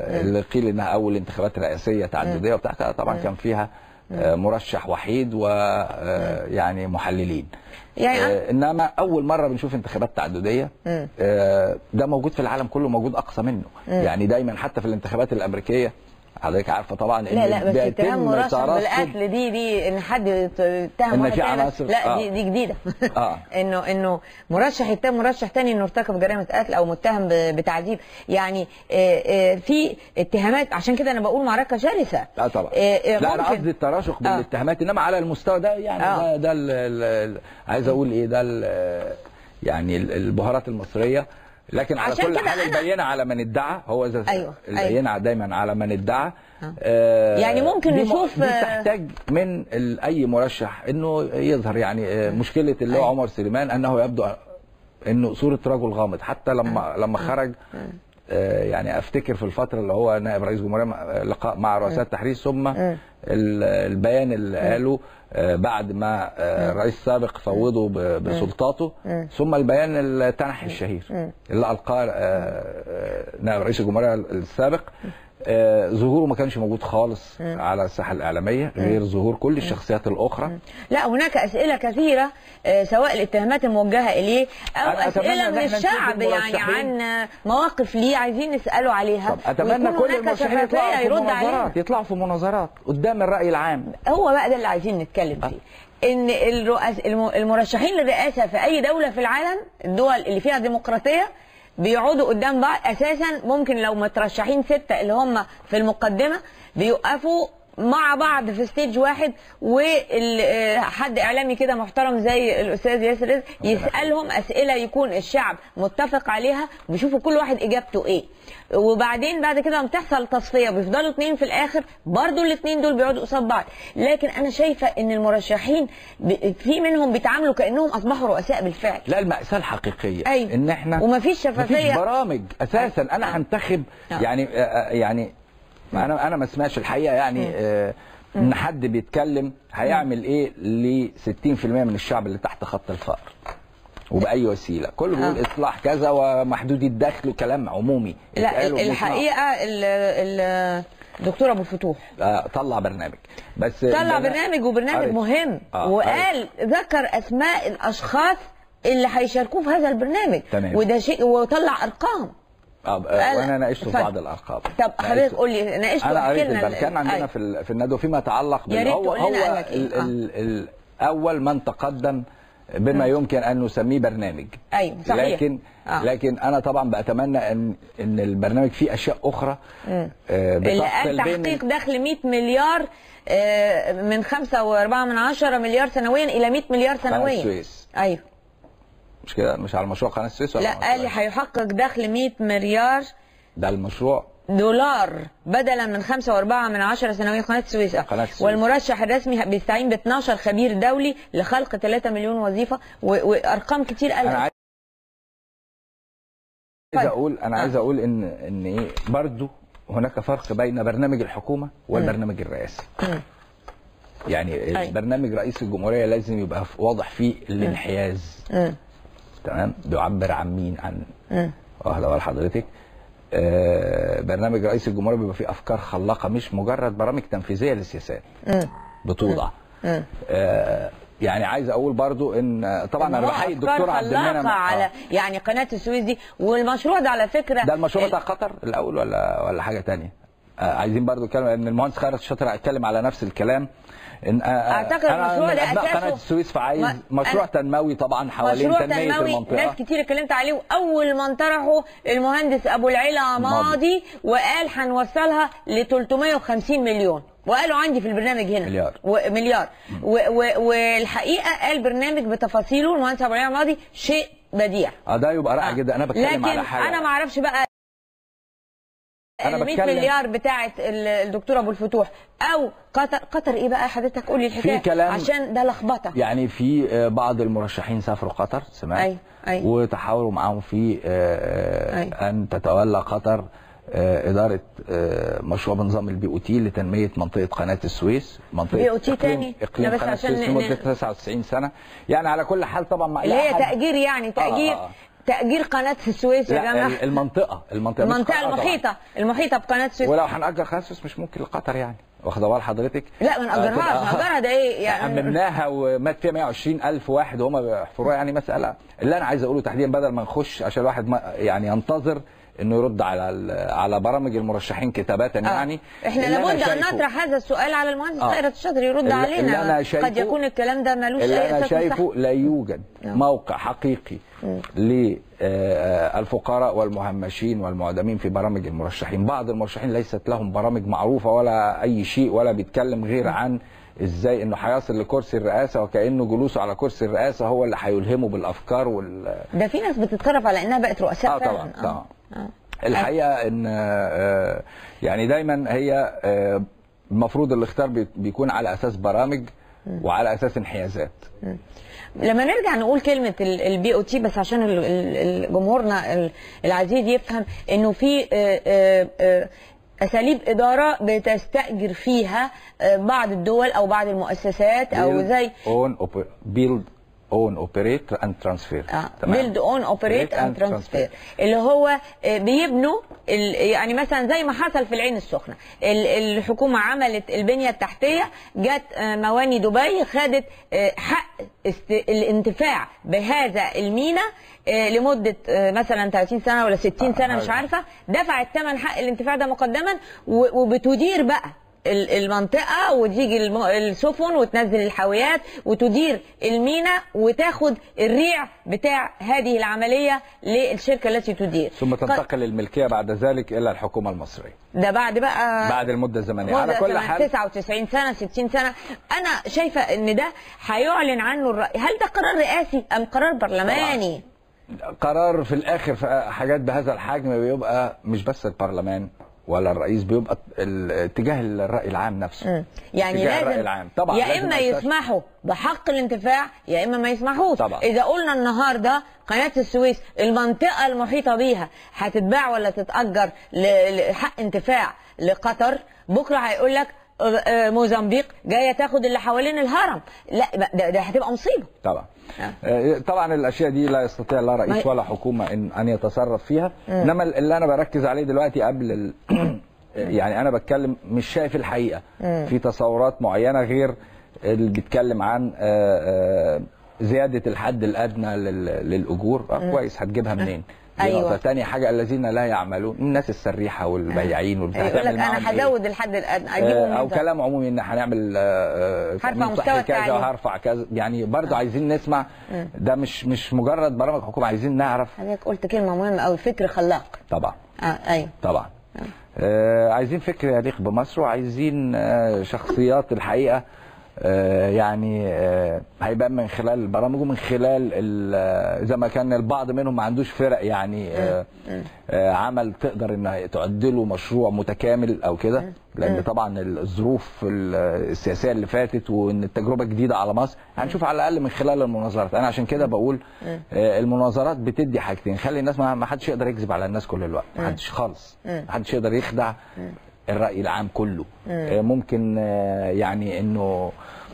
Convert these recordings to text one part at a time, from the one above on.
آه، اللي قيل انها اول انتخابات رئاسيه تعدديه وبتاع طبعا كان فيها آه، مرشح وحيد ويعني محللين يعني آه، انما اول مره بنشوف انتخابات تعدديه آه، ده موجود في العالم كله موجود اقصى منه يعني دايما حتى في الانتخابات الامريكيه حضرتك عارفه طبعا لا لا بس بيتم اتهام مرشح ترصد- بالقتل دي دي ان حد يتهم إن واحد في تاني. عناصر- لا آه. دي دي جديده آه. انه انه مرشح يتهم مرشح تاني انه ارتكب جريمه قتل او متهم ب- بتعذيب يعني آه، آه، في اتهامات عشان كده انا بقول معركه شرسه لا طبعا آه، آه، لا انا ممكن- قصدي التراشق آه. بالاتهامات انما على المستوى ده يعني آه. ده ده ال- ال- ال- عايز اقول ايه ده ال- يعني ال- البهارات المصريه لكن على عشان كل كده حال أنا- البينه على من ادعى هو اذا أيوه، البينه دايما على من ادعى آه. آه، يعني ممكن دي م- نشوف، دي آه، تحتاج من ال- اي مرشح انه يظهر يعني آه، مشكله اللي هو أيوه. عمر سليمان انه يبدو انه صوره رجل غامض حتى لما لما خرج آه، يعني افتكر في الفتره اللي هو نائب رئيس جمهوريه مع- لقاء مع رؤساء التحرير ثم ال- البيان اللي قاله آه، بعد ما آه، الرئيس السابق فوضه ب- بسلطاته ثم البيان التنحي الشهير اللي القاه آه، آه، نائب رئيس الجمهوريه السابق آه، ظهوره ما كانش موجود خالص على الساحه الاعلاميه غير ظهور كل الشخصيات الاخرى لا هناك اسئله كثيره آه، سواء الاتهامات الموجهه اليه او أنا أتمنى اسئله إن من إحنا نشوف الشعب يعني المرشحين. عن آه، مواقف ليه عايزين نساله عليها طب اتمنى ويكون كل هناك المرشحين شفافيه يطلعوا في يرد عليها مناظرات يطلعوا في مناظرات قدام الراي العام هو بقى ده اللي عايزين نتكلم فيه ان الرؤس الم- المرشحين للرئاسه في اي دوله في العالم الدول اللي فيها ديمقراطيه بيقعدوا قدام بعض اساسا ممكن لو مترشحين سته اللي هم في المقدمه بيوقفوا مع بعض في ستيج واحد وحد اعلامي كده محترم زي الاستاذ ياسر رزق يسالهم اسئله يكون الشعب متفق عليها وبيشوفوا كل واحد اجابته ايه وبعدين بعد كده لما بتحصل تصفيه بيفضلوا اتنين في الاخر برضو الاتنين دول بيقعدوا قصاد بعض لكن انا شايفه ان المرشحين ب- في منهم بيتعاملوا كانهم اصبحوا رؤساء بالفعل لا المأساة الحقيقية أيوة. ان احنا ومفيش شفافية. مفيش برامج اساسا أيوة. انا هنتخب آه. يعني آه، آه، يعني انا انا ما اسمعش الحقيقة يعني آه، ان حد بيتكلم هيعمل ايه ل 60% من الشعب اللي تحت خط الفقر وباي وسيله كله بيقول آه. اصلاح كذا ومحدود الدخل وكلام عمومي لا اتقال وبنسمعه. الحقيقه ال- ال- الدكتور ابو الفتوح آه، طلع برنامج بس طلع أنا برنامج وبرنامج قريت. مهم آه، وقال ذكر اسماء الاشخاص اللي هيشاركوه في هذا البرنامج تمام. وده شيء وطلع ارقام آه، آه، قال- وانا ناقشته في اتفضل. بعض الارقام طب حضرتك ناقشته. قول لي ناقشته انا احكي قريت لنا البل- كان عندنا أيوة. في ال- في الندوه فيما يتعلق يا ريت هو تقول هو لنا قال لك إيه. ال آه. ال الاول من تقدم بما يمكن ان نسميه برنامج أيوة، صحيح. لكن آه. لكن انا طبعا بتمنى ان ان البرنامج فيه اشياء اخرى آه، اللي قال بتفصل بين تحقيق دخل 100 مليار آه، من 5.4 من عشرة مليار سنويا الى 100 مليار قناه سنويا السويس ايوه مش كده مش على مشروع قناه السويس ولا لا على قال لي مشروع؟ هيحقق دخل 100 مليار ده المشروع دولار بدلا من 5.4 من عشرة سنويا قناة السويس قناة السويس. والمرشح الرسمي بيستعين ب 12 خبير دولي لخلق 3 مليون وظيفة و- وارقام كتير انا قالها عايز طيب. اقول انا عايز آه. اقول ان ان ايه برضه هناك فرق بين برنامج الحكومه والبرنامج الرئاسي مم. يعني أي. برنامج رئيس الجمهوريه لازم يبقى واضح فيه الانحياز مم. تمام بيعبر عن مين عن مم. واخده بال حضرتك آه برنامج رئيس الجمهوريه بيبقى فيه افكار خلاقه مش مجرد برامج تنفيذيه للسياسات مم. بتوضع مم. آه يعني عايز اقول برضو ان طبعا انا هو بحيي أفكار الدكتور عبد خلاقة المنعم على آه. يعني قناة السويس دي والمشروع ده على فكرة ده المشروع بتاع قطر الاول ولا ولا حاجه تانية آه عايزين برضو نتكلم ان المهندس خيرت الشاطر اتكلم على نفس الكلام ان آه أعتقد أنا المشروع من ده أبناء أساسه- قناه السويس فعايز ما- مشروع أنا- تنموي طبعا حوالين مشروع تنميه تنموي المنطقه ناس كتير اتكلمت عليه واول ما انطرحه المهندس ابو العلا ماضي. ماضي وقال هنوصلها ل 350 مليون وقالوا عندي في البرنامج هنا مليار. ومليار و و والحقيقه قال برنامج بتفاصيله المهندس ابو العلا ماضي شيء بديع اه ده يبقى رائع جدا انا بتكلم لكن على حاجه انا ما اعرفش بقى أنا ال 100 بتكلم- مليار بتاعه ال- الدكتور ابو الفتوح او قطر قطر ايه بقى حضرتك قولي الحكايه كلام- عشان ده لخبطه يعني في آه، بعض المرشحين سافروا قطر سمعت أيوة، أيوة. وتحاولوا معاهم في آه، أيوة. ان تتولى قطر آه، اداره آه، مشروع بنظام البي او تي لتنميه منطقه قناه السويس منطقه BOT إقليم- تاني؟ اقليم لا بس قناه عشان السويس ن- لمده ن- 99 سنه يعني على كل حال طبعا مع اللي لا هي أحد- تأجير يعني تأجير آه، آه. تاجير قناه السويس يا لا جماعه ال- المنطقه المنطقه مش المنطقه قطر طبعاً. المحيطه المحيطه بقناه السويس ولو هنأجر قناه السويس مش ممكن لقطر يعني واخده بال حضرتك لا ما نأجرهاش هتبقى- نأجرها ده ايه يعني أممناها ومات فيها 120 ألف واحد وهم بيحفروها يعني مسألة اللي أنا عايز أقوله تحديدا بدل ما نخش عشان الواحد ما يعني ينتظر إنه يرد على ال- على برامج المرشحين كتابة آه. يعني احنا اللي أنا لابد ان شايفه- نطرح هذا السؤال على المهندس آه. خيرت الشاطر يرد اللي- علينا اللي أنا شايفه- قد يكون الكلام ده ملوش اللي اي انا اساس شايفه صح. لا يوجد آه. موقع حقيقي للفقراء والمهمشين والمعدمين في برامج المرشحين بعض المرشحين ليست لهم برامج معروفه ولا اي شيء ولا بيتكلم غير عن ازاي انه هيصل لكرسي الرئاسه وكانه جلوسه على كرسي الرئاسه هو اللي هيلهمه بالافكار وال ده في ناس بتتصرف على انها بقت رؤساء اه فعلا طبعا طبعا آه. الحقيقه ان آه، يعني دايما هي آه، المفروض الاختيار بي- بيكون على اساس برامج وعلى اساس انحيازات لما نرجع نقول كلمه البي او تي بس عشان ال- ال- ال- جمهورنا ال- العزيز يفهم انه في آه، آه، آه، اساليب اداره بتستاجر فيها آه، بعض الدول او بعض المؤسسات او زي اون بيلد اون اوبريت اند ترانسفير بيلد اون اوبريت اند ترانسفير اللي هو آه، بيبنوا ال- يعني مثلا زي ما حصل في العين السخنه ال- الحكومه عملت البنيه التحتيه جت آه، مواني دبي خدت آه، حق است- الانتفاع بهذا المينا آه، لمده آه، مثلا 30 سنه ولا 60 سنه مش آه. عارفه دفعت ثمن حق الانتفاع ده مقدما و- وبتدير بقى ال- المنطقة وتيجي الم- السفن وتنزل الحاويات وتدير المينا وتاخد الريع بتاع هذه العملية للشركة التي تدير ثم تنتقل الملكيه بعد ذلك الى الحكومه المصريه ده بعد بقى بعد المده الزمنيه على مدة كل زمان حال 99 سنة 60 سنة أنا شايفة إن ده هيعلن عنه الرأي هل ده قرار رئاسي أم قرار برلماني؟ قرار في الاخر في حاجات بهذا الحجم بيبقى مش بس البرلمان ولا الرئيس بيبقى ال- اتجاه الراي العام نفسه مم. يعني اتجاه الراي لازم العام طبعا يا لازم اما أستشعر. يسمحوا بحق الانتفاع يا اما ما يسمحوش طبعا. اذا قلنا النهارده قناه السويس المنطقه المحيطه بيها هتتباع ولا تتاجر ل- لحق انتفاع لقطر بكره هيقول لك آه، آه، موزمبيق جايه تاخد اللي حوالين الهرم لا ده, ده هتبقى مصيبه طبعا آه. آه، طبعا الاشياء دي لا يستطيع لا ما رئيس هي- ولا حكومه ان ان يتصرف فيها انما اللي انا بركز عليه دلوقتي قبل ال... يعني انا بتكلم مش شايف الحقيقه في تصورات معينه غير اللي بيتكلم عن آه، آه، زياده الحد الادنى لل- للاجور آه، كويس هتجيبها منين دي أيوة. نقطة. تاني حاجة الذين لا يعملون الناس السريحة والبياعين والبتاع يقول لك هتعمل معاهم انا إيه؟ هزود الحد الادنى آه، اجيبهم او من ده. كلام عمومي ان هنعمل آه، آه، هرفع تأمين مستوى صحي كذا التعليم. وهرفع كذا يعني برضو عايزين نسمع ده مش مش مجرد برامج حكومه عايزين نعرف حضرتك قلت كلمه مهمه قوي فكر خلاق طبعا اه ايوه طبعا آه عايزين فكر يليق بمصر وعايزين آه شخصيات الحقيقه آه يعني آه هيبان من خلال البرامج ومن خلال ال- آه، زي ما كان البعض منهم ما عندوش فرق يعني آه آه عمل تقدر انها تعدله مشروع متكامل او كده لان طبعا الظروف ال- السياسيه اللي فاتت وان التجربه جديده على مصر هنشوف على الاقل من خلال المناظرات انا عشان كده بقول آه المناظرات بتدي حاجتين خلي الناس ما ما حدش يقدر يكذب على الناس كل الوقت ما حدش خالص ما حدش يقدر يخدع الراي العام كله آه ممكن آه يعني انه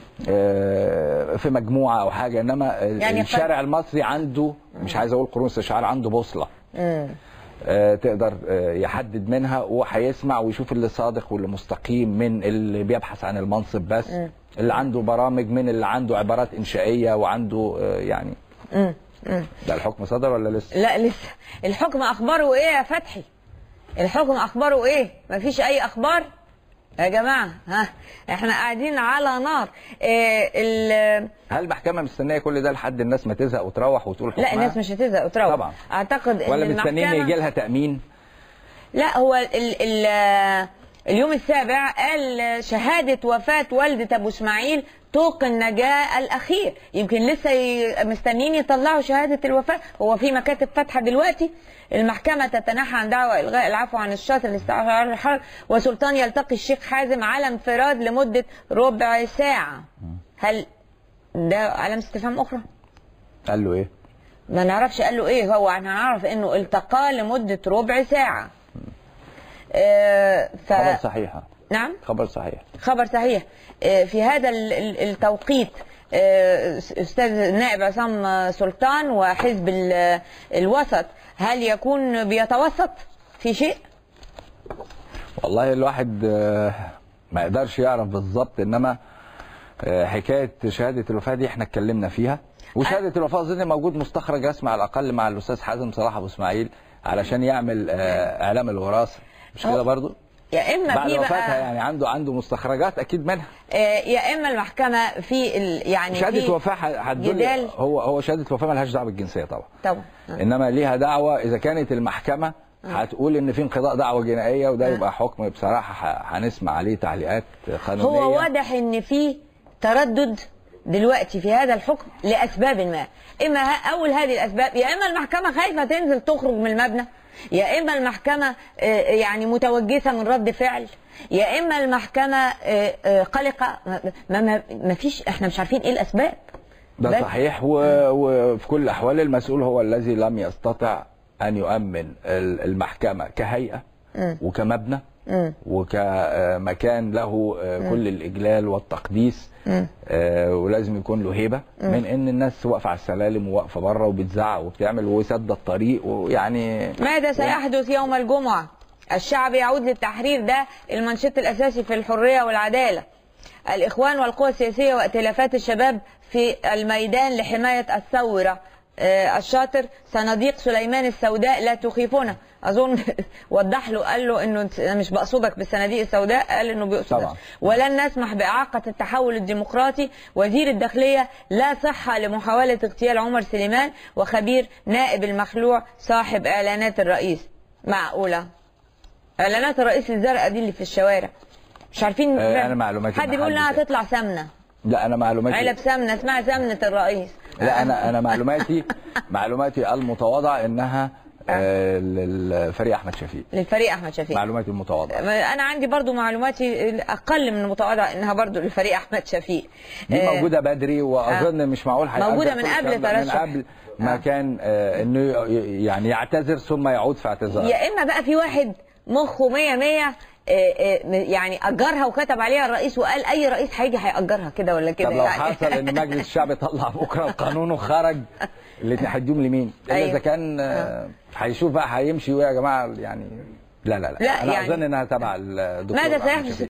آه، في مجموعه او حاجه انما يعني الشارع المصري عنده مش عايز اقول قرون استشعار عنده بوصله مم. آه، تقدر آه، يحدد منها وهيسمع ويشوف اللي صادق واللي مستقيم من اللي بيبحث عن المنصب بس اللي عنده برامج من اللي عنده عبارات انشائيه وعنده آه، يعني مم. مم. ده الحكم صدر ولا لسه؟ لا لسه الحكم اخباره ايه يا فتحي الحكم اخباره ايه مفيش اي اخبار يا جماعه ها احنا قاعدين على نار إيه ال- هل المحكمه مستنيه كل ده لحد الناس ما تزهق وتروح وتقول حكمها؟ لا الناس مش هتزهق وتروح طبعا. اعتقد ان ولا مستنيين المحكمة- يجي لها تامين؟ لا هو ال ال اليوم السابع قال شهادة وفاة والدة أبو إسماعيل طوق النجاة الأخير يمكن لسه ي- مستنيين يطلعوا شهادة الوفاة هو في مكاتب فاتحة دلوقتي المحكمة تتنحى عن دعوى إلغاء العفو عن الشاطر لاستعراض الحرب وسلطان يلتقي الشيخ حازم على انفراد لمدة ربع ساعة هل ده علامة استفهام أخرى؟ قال له ايه؟ ما نعرفش قال له ايه هو احنا نعرف انه التقى لمدة ربع ساعة آه ف... خبر صحيح نعم خبر صحيح خبر صحيح آه، في هذا ال- ال- التوقيت آه، استاذ النائب عصام سلطان وحزب ال- الوسط هل يكون بيتوسط في شيء؟ والله الواحد آه، ما يقدرش يعرف بالظبط انما آه، حكايه شهاده الوفاه دي احنا اتكلمنا فيها وشهاده الوفاه اظن موجود مستخرج رسمي على الاقل مع الاستاذ حازم صلاح ابو اسماعيل علشان يعمل آه، اعلام الوراثه مش كده هو- برضو يا اما بعد في وفاتها بقى يعني عنده عنده مستخرجات اكيد منها آه، يا اما المحكمه في ال- يعني شهاده في وفاه ح- هتدل جدال. هو هو شهاده وفاه مالهاش دعوه بالجنسيه طبعا طبعا انما ليها دعوه اذا كانت المحكمه هتقول ان في انقضاء دعوه جنائيه وده يبقى حكم بصراحه ح- هنسمع عليه تعليقات قانونيه هو واضح ان في تردد دلوقتي في هذا الحكم لاسباب ما اما ه- اول هذه الاسباب يا اما المحكمه خايفه تنزل تخرج من المبنى يا اما المحكمه آه، يعني متوجسه من رد فعل يا اما المحكمه آه، آه، قلقه ما- ما, ما, ما فيش احنا مش عارفين ايه الاسباب ده بس- صحيح و... وفي كل الاحوال المسؤول هو الذي لم يستطع ان يؤمن ال- المحكمه كهيئه وكمبنى وكمكان له آه، كل الاجلال والتقديس آه، ولازم يكون له هيبه من ان الناس واقفه على السلالم وواقفه بره وبتزعق وبتعمل وسد الطريق ويعني ماذا سيحدث يوم الجمعة؟ الشعب يعود للتحرير ده المنشط الأساسي في الحرية والعدالة الإخوان والقوى السياسية وائتلافات الشباب في الميدان لحماية الثورة آه، الشاطر صناديق سليمان السوداء لا تخيفنا اظن وضح له قال له انه أنت- انا مش بقصدك بالصناديق السوداء قال انه بيقصدك طبعا. ولن نسمح باعاقه التحول الديمقراطي وزير الداخليه لا صحه لمحاوله اغتيال عمر سليمان وخبير نائب المخلوع صاحب اعلانات الرئيس معقوله اعلانات الرئيس الزرقاء دي اللي في الشوارع مش عارفين آه، أنا معلوماتي حد إن بيقول حد انها كده. هتطلع سمنه لا انا معلوماتي علب سمنه اسمها سمنه الرئيس لا انا انا معلوماتي معلوماتي المتواضعه انها آه، للفريق احمد شفيق للفريق احمد شفيق معلوماتي المتواضعه انا عندي برضو معلوماتي اقل من المتواضعه انها برضو للفريق احمد شفيق دي آه، موجوده بدري واظن مش معقول هيأجل موجودة كل من قبل الكلام ده، من ترشح. قبل ما آه. كان آه، انه ي- يعني يعتذر ثم يعود في اعتذار يا اما بقى في واحد مخه مية مية آه، آه، يعني اجرها وكتب عليها الرئيس وقال اي رئيس هيجي هيأجرها كده ولا كده طب لو يعني. حصل ان مجلس الشعب طلع بكره القانون وخرج الاثنين هيدوم لمين؟ الا أيوة. اذا كان آه، هيشوف بقى هيمشي ويا جماعه يعني لا لا لا, لا، انا يعني- اظن انها تبع الدكتور ماذا أحمد سيحدث شفيق.